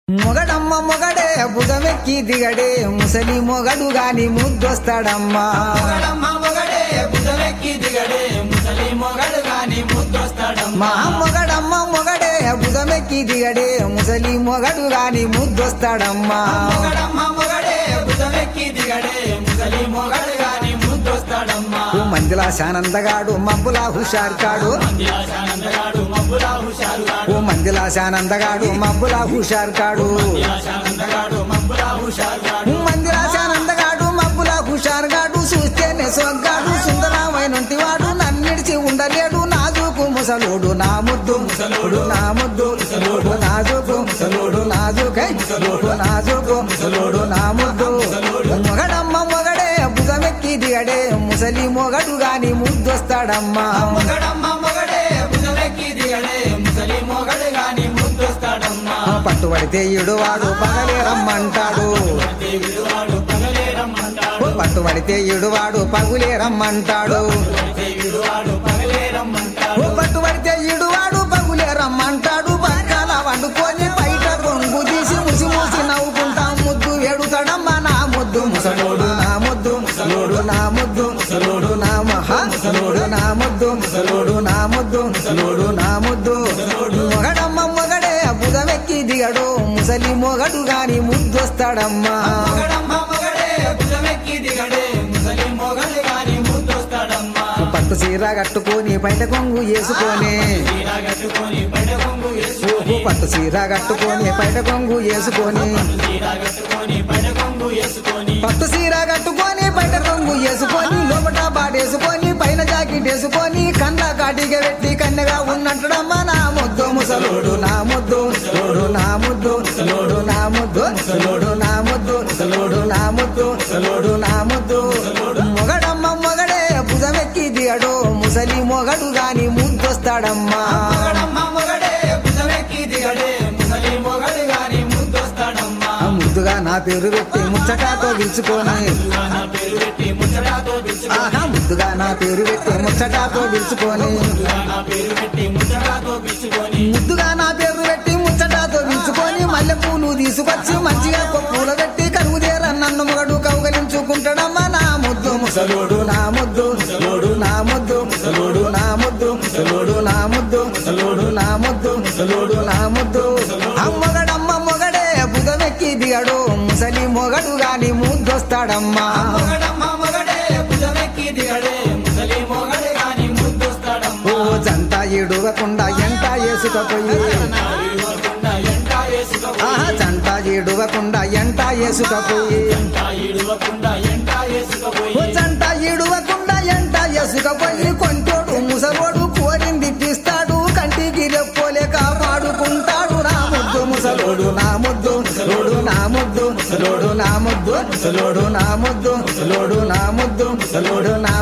మొగడమ్మ మొగడే భుజమెక్కి దిగడే ముసలి మొగడు గాని ముద్దొస్తాడమ్మా మొగడమ్మ మొగడే బుధమెక్కి దిగడే ముసలి మొగడు గాని ముద్దొస్తాడమ్మా మా మొగడమ్మ మొగడే భుజమెక్కి దిగడే ముసలి మొగడు గాని ముద్దొస్తాడమ్మా మొగడమ్మ మొగడే బుధమెక్కి దిగడే ముసలి మొగడు గాని ముద్దొస్తాడమ్మా ఓ మందిలా శానందగాడు మబ్బులా హుషారు కాడు ఆశానందగాడు మబ్బులా హుషారుగాడు ఓ మందిలా శానందగాడు మబ్బులా హుషారు కాడు ఆశానందగాడు మబ్బులా హుషారుగాడు మందిరా శానందగాడు మబ్బులా హుషారు గాడు చూస్తేనే సొగ్గాడు సుందరమైనటి వాడు నన్నిడిచి ఉండలేడు నాజుకు ముసలోడు నా ముద్దు ముసలోడు నా ముద్దు ముసలోడు నాజుకు ముసలోడు నాజుకై ముసలోడు నాజుకు ముసలోడు నా ముద్దు మొగడమ్మ మొగడే భుజమెక్కి దిగడే ముసలి మొగడు గాని ముద్దొస్తాడమ్మా మొగడమ్మ మొగడే బుధమెక్కి దిగడే ముసలి మొగడు గాని ముద్దొస్తాడమ్మా పట్టుబడితే ఇడువాడు పగలే రమ్మంటాడు విడువాడు పగలే రమ్మంటాడు పట్టుబడితే ఇడువాడు పగులే రమ్మంటాడు విడువాడు పగలే రమ్మంటాడు ఓ పట్టుబడితే ఇడువాడు పగులే రమ్మంటాడు పక్కన వండుకొని బయట కొంగు తీసి ముసి మూసి నవ్వుకుంటా ముద్దు వేడుతాడమ్మా నా ముద్దు ముసలోడు నా ముద్దు ముసలోడు నా ముద్దు ముసలోడు నా మహా ముసలోడు నా ముద్దు ముసలోడు నా ముద్దు ముసలోడు నా ముద్దు మొగడమ్మ మొగడే బుధమెక్కి దిగడు ముసలి మొగడు గాని ముద్దొస్తాడమ్మా మొగడమ్మ మొగడే బుధమెక్కి దిగడే ముసలి మొగడు గాని ముద్దొస్తాడమ్మా పట్టు చీర కట్టుకొని బయట కొంగు వేసుకొని చీర కట్టుకొని బయట కొంగు వేసుకొని ఓ పట్టు చీర కట్టుకొని బయట కొంగు వేసుకొని చీర కట్టుకొని బయట కొంగు వేసుకొని పట్టు చీర కట్టుకొని బయట కొంగు వేసుకొని లోపట బాడేసుకొని పైన జాకెట్ వేసుకొని కన్న కాటిగా పెట్టి కన్నెగా ఉన్నట్టుడమ్మా నా ముద్దు ముసలోడు నా ముద్దు ముసలోడు నా ముద్దు ముసలోడు నా ముద్దు ముసలోడు నా ముద్దు ముసలోడు నా ముద్దు ముసలోడు నా ముద్దు మొగడమ్మ మొగడే భుజమెక్కి దిగడు ముసలి మొగడు గాని ముద్దొస్తాడమ్మా మొగడమ్మ మొగడే బుధమెక్కి దిగడే ముసలి మొగడు గాని ముద్దొస్తాడమ్మా ఆ ముద్దుగా నా పేరు పెట్టి ముచ్చటాతో పిలుచుకొని నా పేరు పెట్టి ముచ్చటాతో పిలుచుకో ఆహా ముద్దుగా నా పేరు పెట్టి ముచ్చటాతో పిలుచుకొని నా పేరు పెట్టి ముచ్చటాతో పిలుచుకొని ముద్దుగా నా పేరు పెట్టి ముచ్చటాతో పిలుచుకొని మల్లె పూలు తీసుకొచ్చి మంచిగా పూల పెట్టి కరుగుదేర నన్ను మొగడు కౌగలించుకుంటాడమ్మా నా ముద్దు ముసలోడు నా ముద్దు ముసలోడు నా ముద్దు ముసలోడు నా ముద్దు ముసలోడు నా ముద్దు ముసలోడు నా ముద్దు ముసలోడు నా ముద్దు అమ్మగడమ్మ మొగడే బుధమెక్కి దిగడు ముసలి మొగడు గాని ముద్దొస్తాడమ్మా మొగడమ్మ మొగడే బుధమెక్కి దిగడే ముసలి మొగడు గాని ముద్దొస్తాడమ్మా ఓ జంట ఇడువకుండా ఎంట వేసుకపోయి ఇవ్వకుండా ఎంట వేసుకో ఆహా జంట ఇడువకుండా ఎంట వేసుకపోయి ఇడవకుండా ఎంట వేసుకోపోయి ఓ జంట ఇడువకుండా ఎంట వేసుకపోయి కొంటోడు ముసలోడు కోరింది పిస్తాడు కంటికి రెప్పోలే కాపాడుకుంటాడు నా ముద్దు ముసలోడు నా ముద్దు ముసలోడు నా ముద్దు ముసలోడు నా ముద్దు ముసలోడు నా ముద్దు ముసలోడు నా ముద్దు ముసలోడు నా